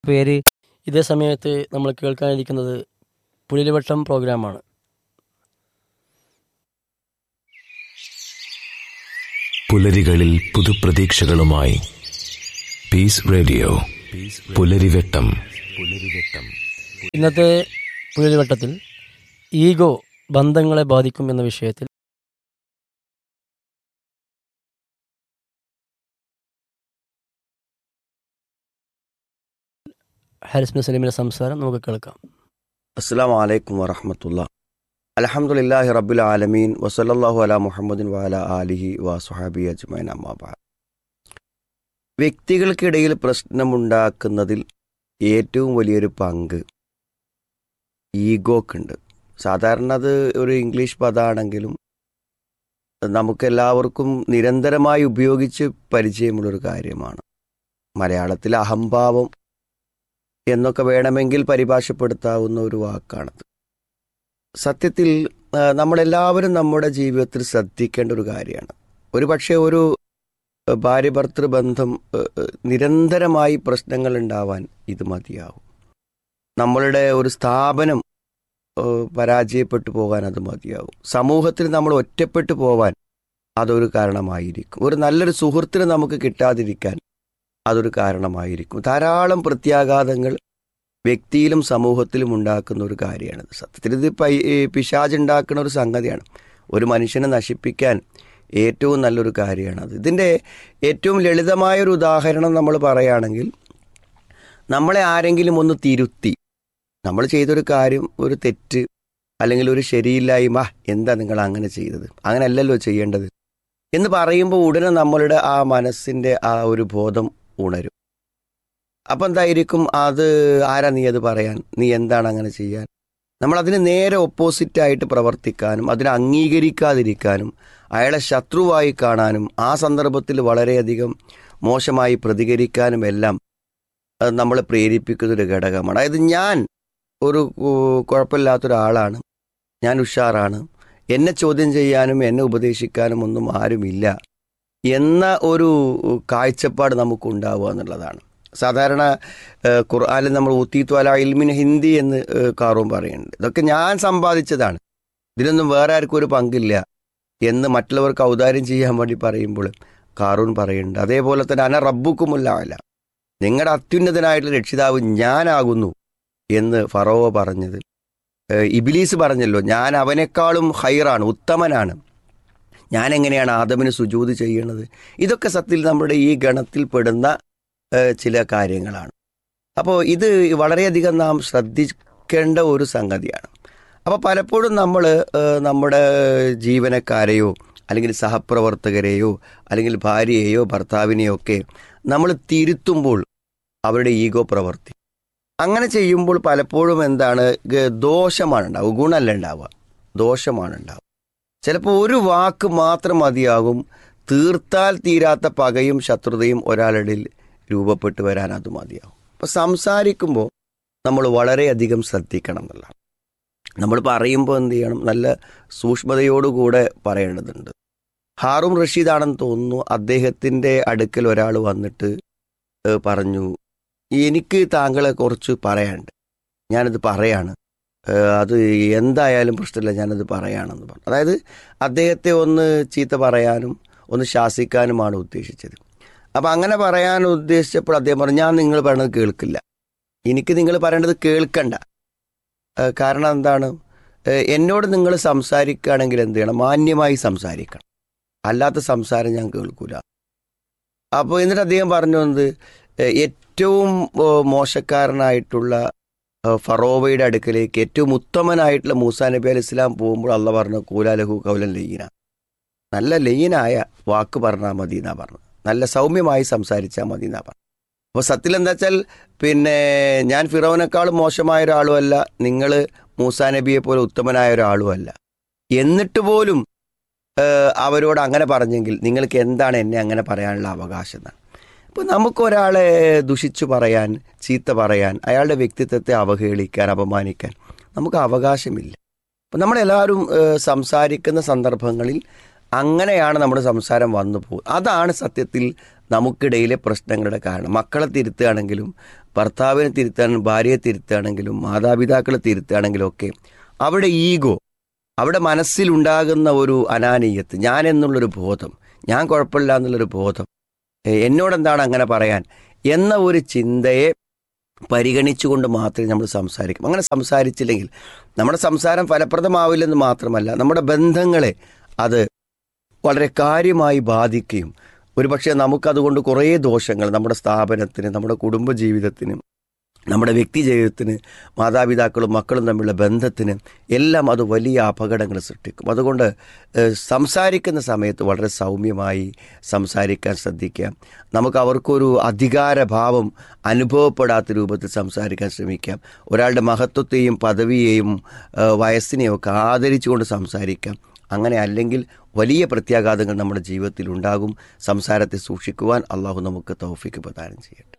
പേര് ഇതേ സമയത്ത് നമ്മൾ കേൾക്കാനിരിക്കുന്നത് പുലിവട്ടം പ്രോഗ്രാമാണ് പുലരികളിൽ പുതുപ്രതീക്ഷകളുമായി പീസ് റേഡിയോ പുലരിവെട്ടം പുലരിവെട്ടം ഇന്നത്തെ പുലിവട്ടത്തിൽ ഈഗോ ബന്ധങ്ങളെ ബാധിക്കും എന്ന വിഷയത്തിൽ ഹാരിസ് സലീമിന്റെ സംസാരം നമുക്ക് കേൾക്കാം അസ്സാം വലൈക്കും വറഹമത്തുള്ള അലഹമുല്ലാഹി റബ്ബുൽ ആലമീൻ വസല്ലാഹു അല മുഹമ്മദിൻ വാല ആലിഹി വസുഹാബി അജ്മൈൻ അമ്മാബാ വ്യക്തികൾക്കിടയിൽ പ്രശ്നമുണ്ടാക്കുന്നതിൽ ഏറ്റവും വലിയൊരു പങ്ക് ഈഗോക്കുണ്ട് സാധാരണ അത് ഒരു ഇംഗ്ലീഷ് പദമാണെങ്കിലും നമുക്കെല്ലാവർക്കും നിരന്തരമായി ഉപയോഗിച്ച് പരിചയമുള്ളൊരു കാര്യമാണ് മലയാളത്തിൽ അഹംഭാവം എന്നൊക്കെ വേണമെങ്കിൽ പരിഭാഷപ്പെടുത്താവുന്ന ഒരു വാക്കാണത് സത്യത്തിൽ ആ, നമ്മളെല്ലാവരും നമ്മുടെ ജീവിതത്തിൽ ശ്രദ്ധിക്കേണ്ട ഒരു കാര്യമാണ് ഒരു പക്ഷേ ഒരു ആ, ഭാര്യ ഭർത്തൃ ബന്ധം ആ, ആ, നിരന്തരമായി പ്രശ്നങ്ങൾ ഉണ്ടാവാൻ ഇത് മതിയാവും നമ്മളുടെ ഒരു സ്ഥാപനം ആ, പരാജയപ്പെട്ടു പോകാൻ അത് മതിയാവും സമൂഹത്തിൽ നമ്മൾ ഒറ്റപ്പെട്ടു പോവാൻ അതൊരു കാരണമായിരിക്കും ഒരു നല്ലൊരു സുഹൃത്തിനെ നമുക്ക് കിട്ടാതിരിക്കാൻ അതൊരു കാരണമായിരിക്കും ധാരാളം പ്രത്യാഘാതങ്ങൾ വ്യക്തിയിലും സമൂഹത്തിലും ഉണ്ടാക്കുന്ന ഒരു കാര്യമാണിത് സത്യത്തിൽ ഇത് പൈ ഈ പിശാജ് ഉണ്ടാക്കുന്ന ഒരു സംഗതിയാണ് ഒരു മനുഷ്യനെ നശിപ്പിക്കാൻ ഏറ്റവും നല്ലൊരു കാര്യമാണ് അത് ഇതിൻ്റെ ഏറ്റവും ലളിതമായൊരു ഉദാഹരണം നമ്മൾ പറയുകയാണെങ്കിൽ നമ്മളെ ആരെങ്കിലും ഒന്ന് തിരുത്തി നമ്മൾ ചെയ്തൊരു കാര്യം ഒരു തെറ്റ് അല്ലെങ്കിൽ ഒരു ശരിയില്ലായ്മ എന്താ നിങ്ങൾ അങ്ങനെ ചെയ്തത് അങ്ങനെയല്ലല്ലോ ചെയ്യേണ്ടത് എന്ന് പറയുമ്പോൾ ഉടനെ നമ്മളുടെ ആ മനസ്സിൻ്റെ ആ ഒരു ബോധം ഉണരും അപ്പം എന്തായിരിക്കും അത് ആരാ നീ അത് പറയാൻ നീ എന്താണ് അങ്ങനെ ചെയ്യാൻ നമ്മൾ അതിന് നേരെ ഓപ്പോസിറ്റായിട്ട് പ്രവർത്തിക്കാനും അതിനെ അംഗീകരിക്കാതിരിക്കാനും അയാളെ ശത്രുവായി കാണാനും ആ സന്ദർഭത്തിൽ വളരെയധികം മോശമായി പ്രതികരിക്കാനും എല്ലാം അത് നമ്മളെ പ്രേരിപ്പിക്കുന്ന ഒരു ഘടകമാണ് അതായത് ഞാൻ ഒരു ഉ- കുഴപ്പമില്ലാത്തൊരാളാണ് ഞാൻ ഉഷാറാണ് എന്നെ ചോദ്യം ചെയ്യാനും എന്നെ ഉപദേശിക്കാനും ഒന്നും ആരുമില്ല എന്ന ഒരു കാഴ്ചപ്പാട് നമുക്കുണ്ടാവുക എന്നുള്ളതാണ് സാധാരണ ഏഹ്, ഖുർആനിൽ നമ്മൾ ഊത്തീത്തു അല ഇൽമിൻ ഹിന്ദി എന്ന് ഏഹ്, കാറൂം പറയുന്നുണ്ട് ഇതൊക്കെ ഞാൻ സമ്പാദിച്ചതാണ് ഇതിനൊന്നും വേറെ ആർക്കും ഒരു പങ്കില്ല എന്ന് മറ്റുള്ളവർക്ക് ഔദാര്യം ചെയ്യാൻ വേണ്ടി പറയുമ്പോൾ കാറൂൺ പറയുന്നുണ്ട് അതേപോലെ തന്നെ അന റബ്ബുക്കുമുല്ല അല്ല നിങ്ങളുടെ അത്യുന്നതനായിട്ടുള്ള രക്ഷിതാവ് ഞാനാകുന്നു എന്ന് ഫറോവ പറഞ്ഞത് ഏഹ്, ഇബിലീസ് പറഞ്ഞല്ലോ ഞാൻ അവനേക്കാളും ഹൈറാണ് ഉത്തമനാണ് ഞാൻ എങ്ങനെയാണ് ആദമിന് സുജൂത് ചെയ്യണത് ഇതൊക്കെ സത്യത്തിൽ നമ്മുടെ ഈ ഗണത്തിൽ പെടുന്ന ഏഹ്, ചില കാര്യങ്ങളാണ് അപ്പോൾ ഇത് വളരെയധികം നാം ശ്രദ്ധിക്കേണ്ട ഒരു സംഗതിയാണ് അപ്പോൾ പലപ്പോഴും നമ്മൾ നമ്മുടെ ജീവനക്കാരെയോ അല്ലെങ്കിൽ സഹപ്രവർത്തകരെയോ അല്ലെങ്കിൽ ഭാര്യയെയോ ഭർത്താവിനെയോ ഒക്കെ നമ്മൾ തിരുത്തുമ്പോൾ അവരുടെ ഈഗോ പ്രവർത്തി അങ്ങനെ ചെയ്യുമ്പോൾ പലപ്പോഴും എന്താണ് ഗ- ദോഷമാണ് ഉണ്ടാവുക ഗുണമല്ല ഉണ്ടാവുക ദോഷമാണ് ഉണ്ടാവുക ചിലപ്പോൾ ഒരു വാക്ക് മാത്രം മതിയാകും തീർത്താൽ തീരാത്ത പകയും ശത്രുതയും ഒരാളുടെ രൂപപ്പെട്ടു വരാൻ അത് മതിയാവും അപ്പോൾ സംസാരിക്കുമ്പോൾ നമ്മൾ വളരെയധികം ശ്രദ്ധിക്കണം എന്നുള്ളതാണ് നമ്മൾ പറയുമ്പോൾ എന്ത് ചെയ്യണം നല്ല സൂക്ഷ്മതയോടുകൂടെ പറയേണ്ടതുണ്ട് ഹാറൂം റഷീദാണെന്ന് തോന്നുന്നു അദ്ദേഹത്തിൻ്റെ അടുക്കൽ ഒരാൾ വന്നിട്ട് ഏഹ്, പറഞ്ഞു എനിക്ക് താങ്കളെ കുറിച്ച് പറയാനുണ്ട് ഞാനത് പറയാണ് ഏഹ്, അത് എന്തായാലും പ്രശ്നമില്ല ഞാനത് പറയാണെന്ന് പറഞ്ഞു അതായത് അദ്ദേഹത്തെ ഒന്ന് ചീത്ത പറയാനും ഒന്ന് ശാസിക്കാനുമാണ് ഉദ്ദേശിച്ചത് അപ്പം അങ്ങനെ പറയാൻ ഉദ്ദേശിച്ചപ്പോൾ അദ്ദേഹം പറഞ്ഞു ഞാൻ നിങ്ങൾ പറയണത് കേൾക്കില്ല എനിക്ക് നിങ്ങൾ പറയേണ്ടത് കേൾക്കണ്ട ഏഹ്, കാരണം എന്താണ് ഏഹ്, എന്നോട് നിങ്ങൾ സംസാരിക്കുകയാണെങ്കിൽ എന്ത് ചെയ്യണം മാന്യമായി സംസാരിക്കണം അല്ലാത്ത സംസാരം ഞാൻ കേൾക്കൂല അപ്പോൾ എന്നിട്ട് അദ്ദേഹം പറഞ്ഞു എന്ത് ഏഹ്, ഏറ്റവും ഏഹ്, മോശക്കാരനായിട്ടുള്ള ഏഹ്, ഫറോവയുടെ അടുക്കലേക്ക് ഏറ്റവും ഉത്തമനായിട്ടുള്ള മൂസാ നബി അലൈഹി ഇസ്ലാം പോകുമ്പോൾ അള്ള പറഞ്ഞു കൂലാലഹു കൗലൻ ലയ്യന നല്ല ലയ്യനായ വാക്ക് പറഞ്ഞാൽ മതി എന്നാ പറഞ്ഞു നല്ല സൗമ്യമായി സംസാരിച്ചാൽ മതി എന്നാ പറഞ്ഞു അപ്പോൾ സത്യത്തിൽ എന്താ വെച്ചാൽ പിന്നെ ഞാൻ ഫിറോവിനേക്കാളും മോശമായ ഒരാളുമല്ല നിങ്ങൾ മൂസാ നബിയെ പോലെ ഉത്തമനായ ഒരാളുമല്ല എന്നിട്ട് പോലും ഏഹ്, അവരോട് അങ്ങനെ പറഞ്ഞെങ്കിൽ നിങ്ങൾക്ക് എന്താണ് എന്നെ അങ്ങനെ പറയാനുള്ള അവകാശം എന്നാണ് അപ്പോൾ നമുക്കൊരാളെ ദുഷിച്ചു പറയാൻ ചീത്ത പറയാൻ അയാളുടെ വ്യക്തിത്വത്തെ അവഹേളിക്കാൻ അപമാനിക്കാൻ നമുക്ക് അവകാശമില്ല അപ്പം നമ്മളെല്ലാവരും ഏഹ്, സംസാരിക്കുന്ന സന്ദർഭങ്ങളിൽ അങ്ങനെയാണ് നമ്മുടെ സംസാരം വന്നു പോകുന്നത് അതാണ് സത്യത്തിൽ നമുക്കിടയിലെ പ്രശ്നങ്ങളുടെ കാരണം മക്കളെ തിരുത്തുകയാണെങ്കിലും ഭർത്താവിനെ തിരുത്താനും ഭാര്യയെ തിരുത്തുകയാണെങ്കിലും മാതാപിതാക്കളെ തിരുത്തുകയാണെങ്കിലും ഒക്കെ അവിടെ ഈഗോ അവിടെ മനസ്സിലുണ്ടാകുന്ന ഒരു അനാനീയത്ത് ഞാൻ എന്നുള്ളൊരു ബോധം ഞാൻ കുഴപ്പമില്ല എന്നുള്ളൊരു ബോധം ഏ, എന്നോടെന്താണ് അങ്ങനെ പറയാൻ എന്ന ഒരു ചിന്തയെ പരിഗണിച്ചുകൊണ്ട് മാത്രമേ നമ്മൾ സംസാരിക്കും അങ്ങനെ സംസാരിച്ചില്ലെങ്കിൽ നമ്മുടെ സംസാരം ഫലപ്രദമാവില്ലെന്ന് മാത്രമല്ല നമ്മുടെ ബന്ധങ്ങളെ അത് വളരെ കാര്യമായി ബാധിക്കുകയും ഒരുപക്ഷെ നമുക്കതുകൊണ്ട് കുറേ ദോഷങ്ങൾ നമ്മുടെ സ്ഥാപനത്തിന് നമ്മുടെ കുടുംബജീവിതത്തിന് നമ്മുടെ വ്യക്തി ജീവിതത്തിന് മാതാപിതാക്കളും മക്കളും തമ്മിലുള്ള ബന്ധത്തിന് എല്ലാം അത് വലിയ അപകടങ്ങൾ സൃഷ്ടിക്കും അതുകൊണ്ട് ഏഹ്, സംസാരിക്കുന്ന സമയത്ത് വളരെ സൗമ്യമായി സംസാരിക്കാൻ ശ്രദ്ധിക്കുക നമുക്ക് അവർക്കൊരു അധികാരഭാവം അനുഭവപ്പെടാത്ത രൂപത്തിൽ സംസാരിക്കാൻ ശ്രമിക്കാം ഒരാളുടെ മഹത്വത്തെയും പദവിയെയും ഏഹ്, വയസ്സിനെയും ഒക്കെ ആദരിച്ചുകൊണ്ട് സംസാരിക്കാം അങ്ങനെ അല്ലെങ്കിൽ വലിയ പ്രത്യാഘാതങ്ങൾ നമ്മുടെ ജീവിതത്തിൽ ഉണ്ടാകും സംസാരത്തെ സൂക്ഷിക്കുവാൻ അള്ളാഹു നമുക്ക് തൗഫിക്ക് പ്രദാനം ചെയ്യട്ടെ